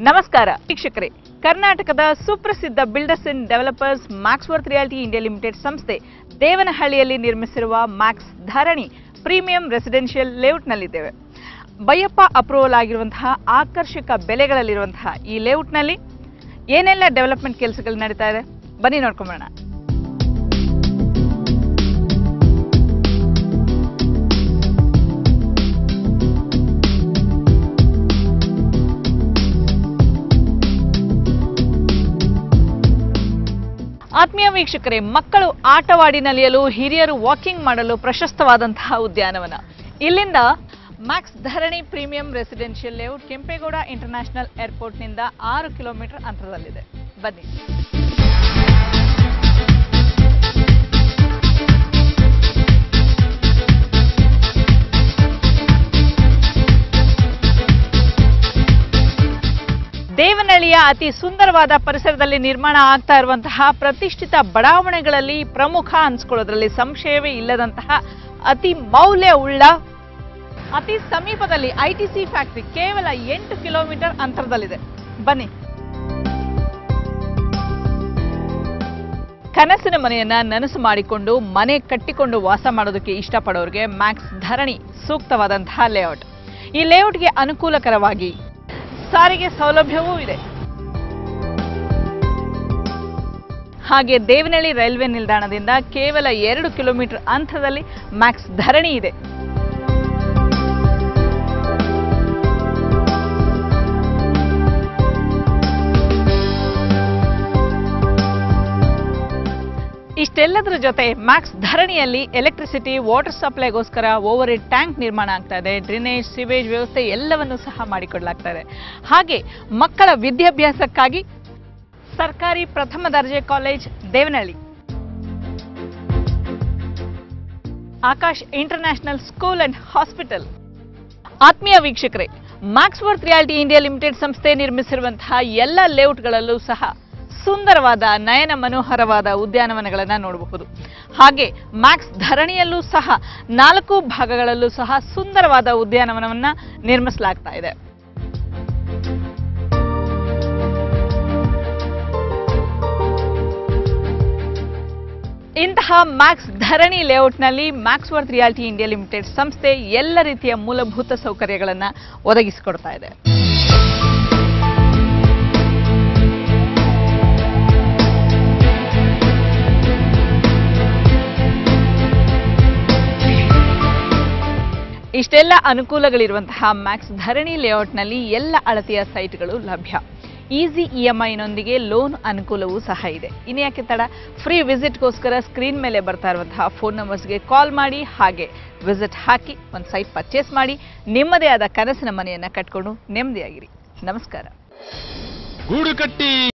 ನಮಸ್ಕಾರ ವೀಕ್ಷಕರೇ ಕರ್ನಾಟಕದ ಸುಪ್ರಸಿದ್ಧ builders and developers Maxworth realty India limited ಸಂಸ್ಥೆ ದೇವನಹಳ್ಳಿಯಲ್ಲಿ ನಿರ್ಮಿಸಿರುವ ಮ್ಯಾಕ್ಸ್ ಧರಣಿ ಪ್ರೀಮಿಯಂ ರೆಸಿಡೆನ್ಷಿಯಲ್ ಲೇಔಟ್ನಲ್ಲಿದ್ದೇವೆ ಬೈಯಪ್ಪ ಅಪ್ರೂವಲ್ ಆಗಿರುವಂತಹ ಆಕರ್ಷಕ ಬೆಲೆಗಳಲ್ಲಿರುವಂತಹ ಈ ಲೇಔಟ್ನಲ್ಲಿ ಏನೆಲ್ಲ ಡೆವಲಪ್ಮೆಂಟ್ ಕೆಲಸಗಳು ನಡೀತಾ ಇದೆ ಬನ್ನಿ ನೋಡ್ಕೊಂಬರೋಣ ಆತ್ಮೀಯ ವೀಕ್ಷಕರೇ ಮಕ್ಕಳು ಆಟವಾಡಿ ನಲಿಯಲು ಹಿರಿಯರು ವಾಕಿಂಗ್ ಮಾಡಲು ಪ್ರಶಸ್ತವಾದಂತಹ ಉದ್ಯಾನವನ ಇಲ್ಲಿಂದ Max Dharani premium residential layout Kempegowda international ಏರ್ಪೋರ್ಟ್ನಿಂದ ಆರು ಕಿಲೋಮೀಟರ್ ಅಂತರದಲ್ಲಿದೆ ಬನ್ನಿ ದೇವನಹಳ್ಳಿಯ ಅತಿ ಸುಂದರವಾದ ಪರಿಸರದಲ್ಲಿ ನಿರ್ಮಾಣ ಆಗ್ತಾ ಇರುವಂತಹ ಪ್ರತಿಷ್ಠಿತ ಬಡಾವಣೆಗಳಲ್ಲಿ ಪ್ರಮುಖ ಅನ್ಸ್ಕೊಳ್ಳೋದ್ರಲ್ಲಿ ಸಂಶಯವೇ ಇಲ್ಲದಂತಹ ಅತಿ ಮೌಲ್ಯವುಳ್ಳ ಅತಿ ಸಮೀಪದಲ್ಲಿ ಐಟಿಸಿ ಫ್ಯಾಕ್ಟರಿ ಕೇವಲ ಎಂಟು ಕಿಲೋಮೀಟರ್ ಅಂತರದಲ್ಲಿದೆ ಬನ್ನಿ ಕನಸಿನ ಮನೆಯನ್ನ ನನಸು ಮಾಡಿಕೊಂಡು ಮನೆ ಕಟ್ಟಿಕೊಂಡು ವಾಸ ಮಾಡೋದಕ್ಕೆ ಇಷ್ಟಪಡೋರಿಗೆ ಮ್ಯಾಕ್ಸ್ ಧರಣಿ ಸೂಕ್ತವಾದಂತಹ ಲೇಔಟ್ ಈ ಲೇಔಟ್ಗೆ ಅನುಕೂಲಕರವಾಗಿ ಸಾರಿಗೆ ಸೌಲಭ್ಯವೂ ಇದೆ ಹಾಗೆ ದೇವನಹಳ್ಳಿ ರೈಲ್ವೆ ನಿಲ್ದಾಣದಿಂದ ಕೇವಲ ಎರಡು ಕಿಲೋಮೀಟರ್ ಅಂತರದಲ್ಲಿ ಮ್ಯಾಕ್ಸ್ ಧರಣಿ ಇದೆ ಇಷ್ಟೆಲ್ಲದರ ಜೊತೆ ಮ್ಯಾಕ್ಸ್ ಧರಣಿಯಲ್ಲಿ ಎಲೆಕ್ಟ್ರಿಸಿಟಿ ವಾಟರ್ ಸಪ್ಲೈಗೋಸ್ಕರ ಓವರ್ ಹೆಡ್ ಟ್ಯಾಂಕ್ ನಿರ್ಮಾಣ ಆಗ್ತಾ ಇದೆ ಡ್ರೈನೇಜ್ ಸಿವೇಜ್ ವ್ಯವಸ್ಥೆ ಎಲ್ಲವನ್ನು ಸಹ ಮಾಡಿಕೊಡಲಾಗ್ತಾ ಇದೆ ಹಾಗೆ ಮಕ್ಕಳ ವಿದ್ಯಾಭ್ಯಾಸಕ್ಕಾಗಿ ಸರ್ಕಾರಿ ಪ್ರಥಮ ದರ್ಜೆ college Devanahalli Akash international school and hospital ಆತ್ಮೀಯ ವೀಕ್ಷಕರೇ ಮ್ಯಾಕ್ಸ್ವರ್ತ್ ರಿಯಾಲಿಟಿ ಇಂಡಿಯಾ ಲಿಮಿಟೆಡ್ ಸಂಸ್ಥೆ ನಿರ್ಮಿಸಿರುವಂತಹ ಎಲ್ಲ ಲೇಔಟ್ಗಳಲ್ಲೂ ಸಹ ಸುಂದರವಾದ ನಯನ ಮನೋಹರವಾದ ಉದ್ಯಾನವನಗಳನ್ನು ನೋಡಬಹುದು ಹಾಗೆ ಮ್ಯಾಕ್ಸ್ ಧರಣಿಯಲ್ಲೂ ಸಹ ನಾಲ್ಕು ಭಾಗಗಳಲ್ಲೂ ಸಹ ಸುಂದರವಾದ ಉದ್ಯಾನವನವನ್ನ ನಿರ್ಮಿಸಲಾಗ್ತಾ ಇದೆ ಇಂತಹ ಮ್ಯಾಕ್ಸ್ ಧರಣಿ ಲೇಔಟ್ನಲ್ಲಿ ಮ್ಯಾಕ್ಸ್ವರ್ತ್ ರಿಯಾಲಿಟಿ ಇಂಡಿಯಾ ಲಿಮಿಟೆಡ್ ಸಂಸ್ಥೆ ಎಲ್ಲ ರೀತಿಯ ಮೂಲಭೂತ ಸೌಕರ್ಯಗಳನ್ನು ಒದಗಿಸಿಕೊಡ್ತಾ ಇದೆ ಇಷ್ಟೆಲ್ಲ ಅನುಕೂಲಗಳಿರುವಂತಹ ಮ್ಯಾಕ್ಸ್ ಧರಣಿ ಲೇಔಟ್ನಲ್ಲಿ ಎಲ್ಲ ಅಳತೆಯ ಸೈಟ್ಗಳು ಲಭ್ಯ ಈಸಿ ಇ ಎಂ ಐನೊಂದಿಗೆ ಲೋನ್ ಅನುಕೂಲವೂ ಸಹ ಇದೆ ಇನ್ನು ಯಾಕೆ ತಡ ಫ್ರೀ ವಿಸಿಟ್ಗೋಸ್ಕರ ಸ್ಕ್ರೀನ್ ಮೇಲೆ ಬರ್ತಾ ಇರುವಂತಹ ಫೋನ್ ನಂಬರ್ಸ್ಗೆ ಕಾಲ್ ಮಾಡಿ ಹಾಗೆ ವಿಸಿಟ್ ಹಾಕಿ ಒಂದು ಸೈಟ್ ಪರ್ಚೇಸ್ ಮಾಡಿ ನಿಮ್ಮದೇ ಆದ ಕನಸಿನ ಮನೆಯನ್ನು ಕಟ್ಕೊಂಡು ನೆಮ್ಮದಿಯಾಗಿರಿ ನಮಸ್ಕಾರ ಗೂಡು ಕಟ್ಟಿ